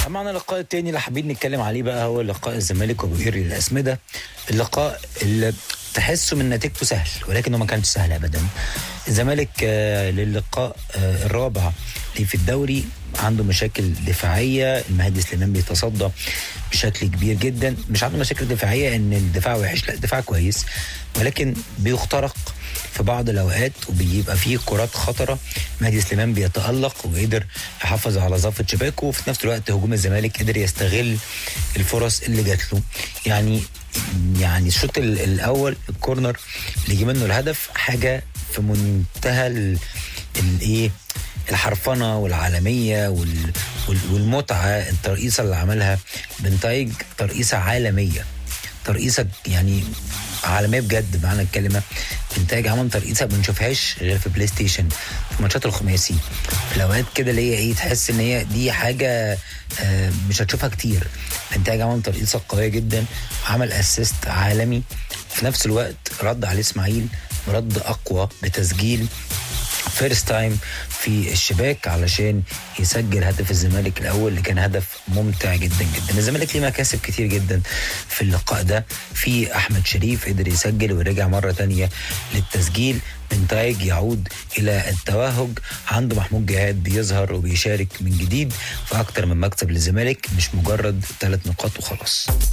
معنا اللقاء التاني اللي حابين نتكلم عليه بقى هو لقاء الزمالك وبوئير الاسمده اللقاء اللي تحسه من نتيجته سهل ولكنه ما كانش سهل ابدا الزمالك آه، للقاء آه، الرابع ليه في الدوري عنده مشاكل دفاعيه المهدي سليمان بيتصدى بشكل كبير جدا مش عنده مشاكل دفاعيه ان الدفاع وحش لا الدفاع كويس ولكن بيخترق في بعض الاوقات وبيبقى فيه كرات خطره مهدي سليمان بيتالق وقدر يحافظ على ظافه شباكه وفي نفس الوقت هجوم الزمالك قدر يستغل الفرص اللي جات له يعني يعني الشوط ال- الاول الكورنر اللي جه منه الهدف حاجه في منتهى ال- الايه الحرفنه والعالميه وال وال- والمتعه الترقيصه اللي عملها بنتايج ترقيصه عالميه ترقيصه يعني عالميه بجد بمعنى الكلمه انتاج عمل ترقيصه ما بنشوفهاش غير في بلاي ستيشن في ماتشات الخماسي في الاوقات كده اللي هي ايه تحس ان هي دي حاجه آه، مش هتشوفها كتير انتاج عمل ترقيصه قويه جدا وعمل اسيست عالمي في نفس الوقت رد عليه اسماعيل برد اقوى بتسجيل فيرست تايم في الشباك علشان يسجل هدف الزمالك الاول اللي كان هدف ممتع جدا جدا الزمالك ليه مكاسب كتير جدا في اللقاء ده في احمد شريف قدر يسجل ورجع مره تانية للتسجيل نتائج يعود الى التوهج عنده محمود جهاد بيظهر وبيشارك من جديد في اكتر من مكسب للزمالك مش مجرد ثلاث نقاط وخلاص